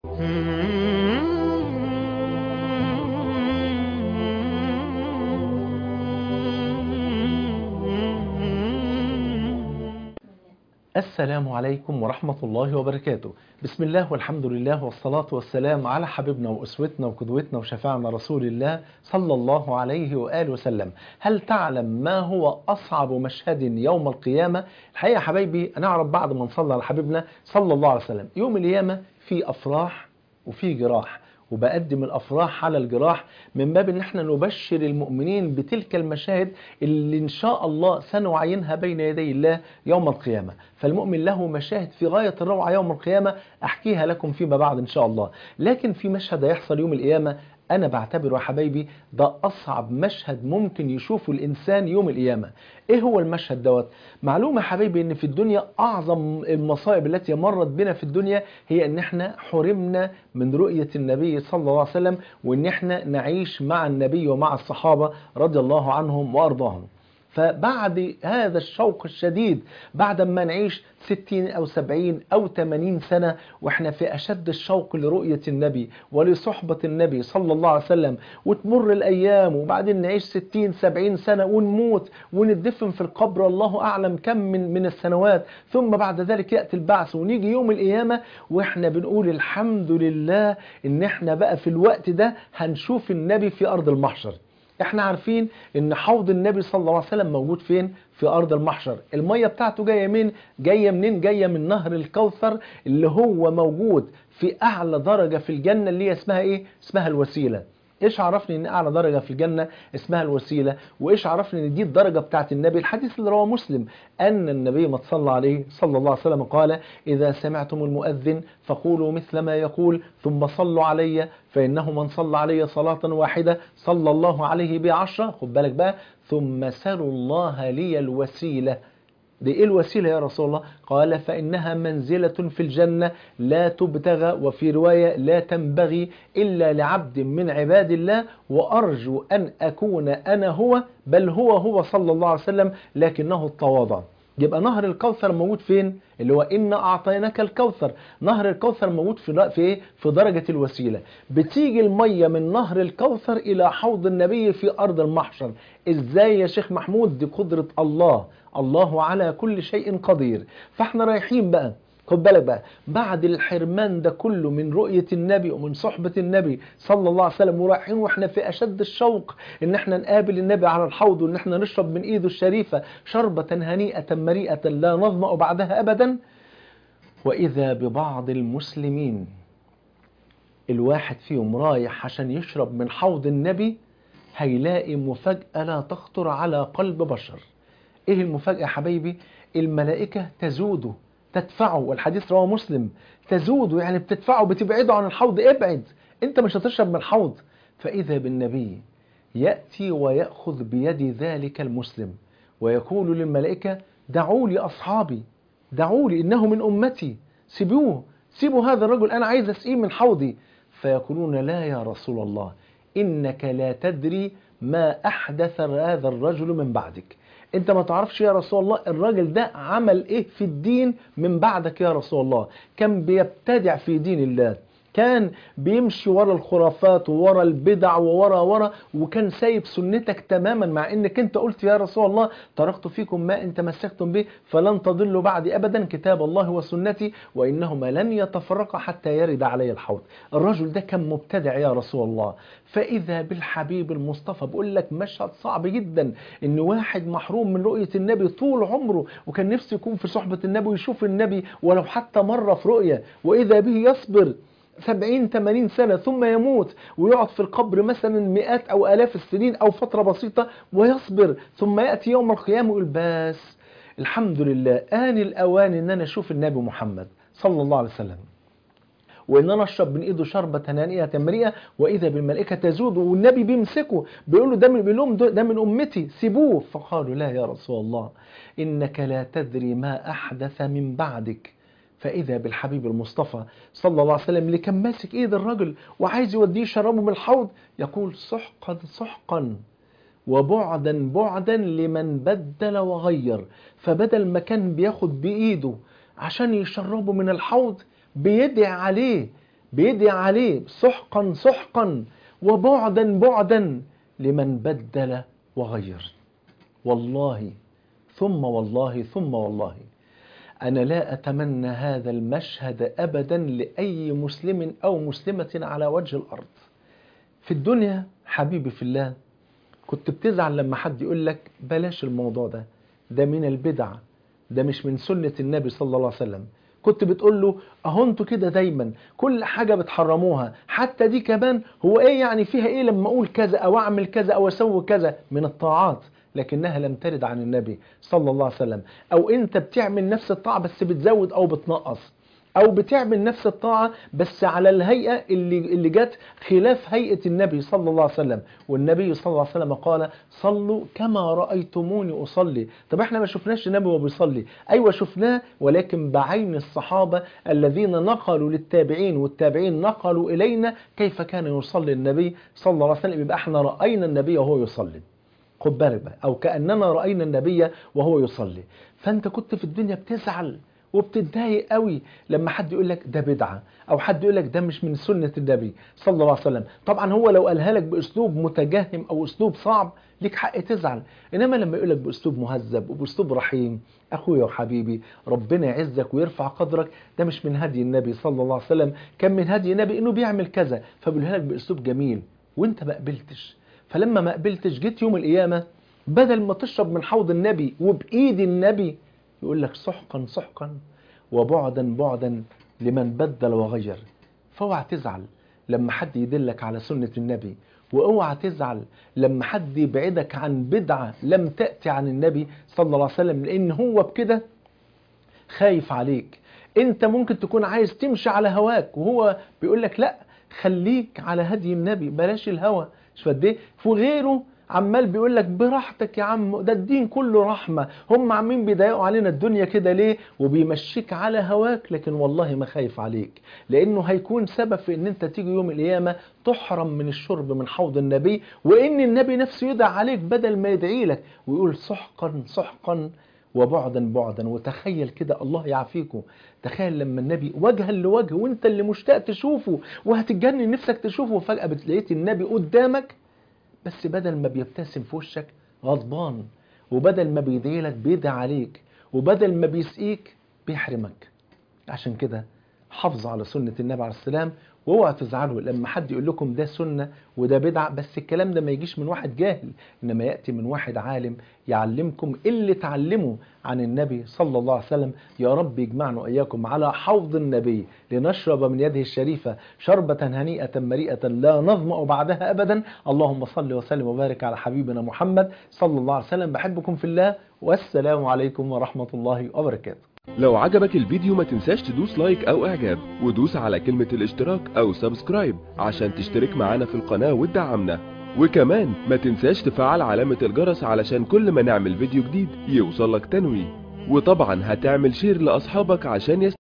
السلام عليكم ورحمة الله وبركاته بسم الله والحمد لله والصلاة والسلام على حبيبنا وأسوتنا وقدوتنا وشفاعنا رسول الله صلى الله عليه وآله وسلم هل تعلم ما هو أصعب مشهد يوم القيامة الحقيقة يا حبايبي أنا أعرف بعد ما نصلى على حبيبنا صلى الله عليه وسلم يوم القيامة في أفراح وفي جراح وبقدم الافراح على الجراح من باب ان احنا نبشر المؤمنين بتلك المشاهد اللي ان شاء الله سنعينها بين يدي الله يوم القيامه فالمؤمن له مشاهد في غايه الروعه يوم القيامه احكيها لكم فيما بعد ان شاء الله لكن في مشهد هيحصل يوم القيامه انا بعتبره يا حبايبي ده اصعب مشهد ممكن يشوفه الانسان يوم القيامه ايه هو المشهد دوت معلومه يا حبايبي ان في الدنيا اعظم المصائب التي مرت بنا في الدنيا هي ان احنا حرمنا من رؤيه النبي صلى الله عليه وسلم وان احنا نعيش مع النبي ومع الصحابه رضي الله عنهم وارضاهم فبعد هذا الشوق الشديد بعد ما نعيش 60 أو 70 أو 80 سنة وإحنا في أشد الشوق لرؤية النبي ولصحبة النبي صلى الله عليه وسلم وتمر الأيام وبعدين نعيش 60 70 سنة ونموت وندفن في القبر الله أعلم كم من من السنوات ثم بعد ذلك يأتي البعث ونيجي يوم القيامة وإحنا بنقول الحمد لله إن إحنا بقى في الوقت ده هنشوف النبي في أرض المحشر احنا عارفين ان حوض النبي صلى الله عليه وسلم موجود فين في ارض المحشر الميه بتاعته جايه من جايه منين جايه من نهر الكوثر اللي هو موجود في اعلى درجه في الجنه اللي هي اسمها ايه اسمها الوسيله ايش عرفني ان اعلى درجه في الجنه اسمها الوسيله وايش عرفني ان دي الدرجه بتاعت النبي الحديث اللي رواه مسلم ان النبي ما صلى عليه صلى الله عليه وسلم قال اذا سمعتم المؤذن فقولوا مثل ما يقول ثم صلوا علي فانه من صلى علي صلاه واحده صلى الله عليه بها عشره خد بالك بقى ثم سلوا الله لي الوسيله دي ايه الوسيله يا رسول الله قال فانها منزله في الجنه لا تبتغى وفي روايه لا تنبغي الا لعبد من عباد الله وارجو ان اكون انا هو بل هو هو صلى الله عليه وسلم لكنه التواضع يبقى نهر الكوثر موجود فين اللي هو إن أعطيناك الكوثر نهر الكوثر موجود في في إيه؟ في درجة الوسيلة بتيجي المية من نهر الكوثر إلى حوض النبي في أرض المحشر إزاي يا شيخ محمود دي قدرة الله الله على كل شيء قدير فاحنا رايحين بقى خد بالك بقى بعد الحرمان ده كله من رؤية النبي ومن صحبة النبي صلى الله عليه وسلم ورايحين واحنا في أشد الشوق إن احنا نقابل النبي على الحوض وإن احنا نشرب من إيده الشريفة شربة هنيئة مريئة لا نظمأ بعدها أبدا وإذا ببعض المسلمين الواحد فيهم رايح عشان يشرب من حوض النبي هيلاقي مفاجأة لا تخطر على قلب بشر ايه المفاجأة يا حبايبي الملائكة تزوده تدفعه والحديث رواه مسلم تزوده يعني بتدفعه بتبعده عن الحوض ابعد انت مش هتشرب من الحوض فإذا بالنبي يأتي ويأخذ بيد ذلك المسلم ويقول للملائكة دعوا لي أصحابي دعوا لي إنه من أمتي سيبوه سيبوا هذا الرجل أنا عايز أسقيه من حوضي فيقولون لا يا رسول الله إنك لا تدري ما أحدث هذا الرجل من بعدك انت ما تعرفش يا رسول الله الراجل ده عمل ايه في الدين من بعدك يا رسول الله كان بيبتدع في دين الله كان بيمشي ورا الخرافات وورا البدع وورا ورا وكان سايب سنتك تماما مع انك انت قلت يا رسول الله تركت فيكم ما ان تمسكتم به فلن تضلوا بعدي ابدا كتاب الله وسنتي وانهما لن يتفرقا حتى يرد علي الحوض الرجل ده كان مبتدع يا رسول الله فاذا بالحبيب المصطفى بقول لك مشهد صعب جدا ان واحد محروم من رؤيه النبي طول عمره وكان نفسه يكون في صحبه النبي ويشوف النبي ولو حتى مره في رؤيه واذا به يصبر سبعين ثمانين سنة ثم يموت ويقعد في القبر مثلا مئات أو آلاف السنين أو فترة بسيطة ويصبر ثم يأتي يوم القيامة ويقول بس الحمد لله آن الأوان إن أنا أشوف النبي محمد صلى الله عليه وسلم وان انا اشرب من ايده شربة هنيئة مريئة واذا بالملائكة تزود والنبي بيمسكه بيقول له ده من بيقول لهم ده من امتي سيبوه فقالوا لا يا رسول الله انك لا تدري ما احدث من بعدك فإذا بالحبيب المصطفى صلى الله عليه وسلم اللي كان ماسك إيد الرجل وعايز يوديه يشربه من الحوض يقول سحقا سحقا وبعدا بعدا لمن بدل وغير فبدل ما كان بياخد بإيده عشان يشربه من الحوض بيدعي عليه بيدعي عليه سحقا سحقا وبعدا بعدا لمن بدل وغير والله ثم والله ثم والله أنا لا أتمنى هذا المشهد أبدا لأي مسلم أو مسلمة على وجه الأرض في الدنيا حبيبي في الله كنت بتزعل لما حد يقول لك بلاش الموضوع ده ده من البدع ده مش من سنة النبي صلى الله عليه وسلم كنت بتقول له اهو انتوا كده دايما كل حاجة بتحرموها حتى دي كمان هو ايه يعني فيها ايه لما اقول كذا او اعمل كذا او اسوي كذا من الطاعات لكنها لم ترد عن النبي صلى الله عليه وسلم او انت بتعمل نفس الطاعة بس بتزود او بتنقص او بتعمل نفس الطاعة بس على الهيئة اللي, اللي جت خلاف هيئة النبي صلى الله عليه وسلم والنبي صلى الله عليه وسلم قال صلوا كما رأيتموني أصلي طب احنا ما شفناش النبي وهو بيصلي ايوه شفناه ولكن بعين الصحابة الذين نقلوا للتابعين والتابعين نقلوا إلينا كيف كان يصلي النبي صلى الله عليه وسلم يبقى احنا رأينا النبي وهو يصلي خد بالك بقى او كاننا راينا النبي وهو يصلي فانت كنت في الدنيا بتزعل وبتتضايق قوي لما حد يقول لك ده بدعه او حد يقول لك ده مش من سنه النبي صلى الله عليه وسلم طبعا هو لو قالها لك باسلوب متجهم او اسلوب صعب ليك حق تزعل انما لما يقول لك باسلوب مهذب وباسلوب رحيم اخويا وحبيبي ربنا يعزك ويرفع قدرك ده مش من هدي النبي صلى الله عليه وسلم كان من هدي النبي انه بيعمل كذا فبيقولها لك باسلوب جميل وانت ما قبلتش فلما ما قبلتش جيت يوم القيامة بدل ما تشرب من حوض النبي وبإيد النبي يقول لك سحقا سحقا وبعدا بعدا لمن بدل وغير فاوعى تزعل لما حد يدلك على سنة النبي واوعى تزعل لما حد يبعدك عن بدعة لم تأتي عن النبي صلى الله عليه وسلم لأن هو بكده خايف عليك انت ممكن تكون عايز تمشي على هواك وهو بيقول لك لا خليك على هدي النبي بلاش الهوى مش قد ايه وغيره عمال بيقول لك براحتك يا عم ده الدين كله رحمة هم عمين بيضايقوا علينا الدنيا كده ليه وبيمشيك على هواك لكن والله ما خايف عليك لانه هيكون سبب في ان انت تيجي يوم القيامة تحرم من الشرب من حوض النبي وان النبي نفسه يدعى عليك بدل ما يدعي لك ويقول سحقا سحقا وبعدا بعدا وتخيل كده الله يعافيكم تخيل لما النبي وجها لوجه وانت اللي مشتاق تشوفه وهتتجنن نفسك تشوفه وفجأة بتلاقيت النبي قدامك بس بدل ما بيبتسم في وشك غضبان وبدل ما بيدعيلك بيدعي عليك وبدل ما بيسقيك بيحرمك عشان كده حافظوا على سنة النبي عليه السلام واوعوا تزعلوا لما حد يقول لكم ده سنة وده بدعة بس الكلام ده ما يجيش من واحد جاهل انما يأتي من واحد عالم يعلمكم اللي تعلمه عن النبي صلى الله عليه وسلم يا رب يجمعنا وإياكم على حوض النبي لنشرب من يده الشريفة شربة هنيئة مريئة لا نظمأ بعدها أبدا اللهم صل وسلم وبارك على حبيبنا محمد صلى الله عليه وسلم بحبكم في الله والسلام عليكم ورحمة الله وبركاته لو عجبك الفيديو ما تنساش تدوس لايك او اعجاب ودوس على كلمة الاشتراك او سبسكرايب عشان تشترك معانا في القناة وتدعمنا وكمان ما تنساش تفعل علامة الجرس علشان كل ما نعمل فيديو جديد يوصلك تنويه وطبعا هتعمل شير لاصحابك عشان يست...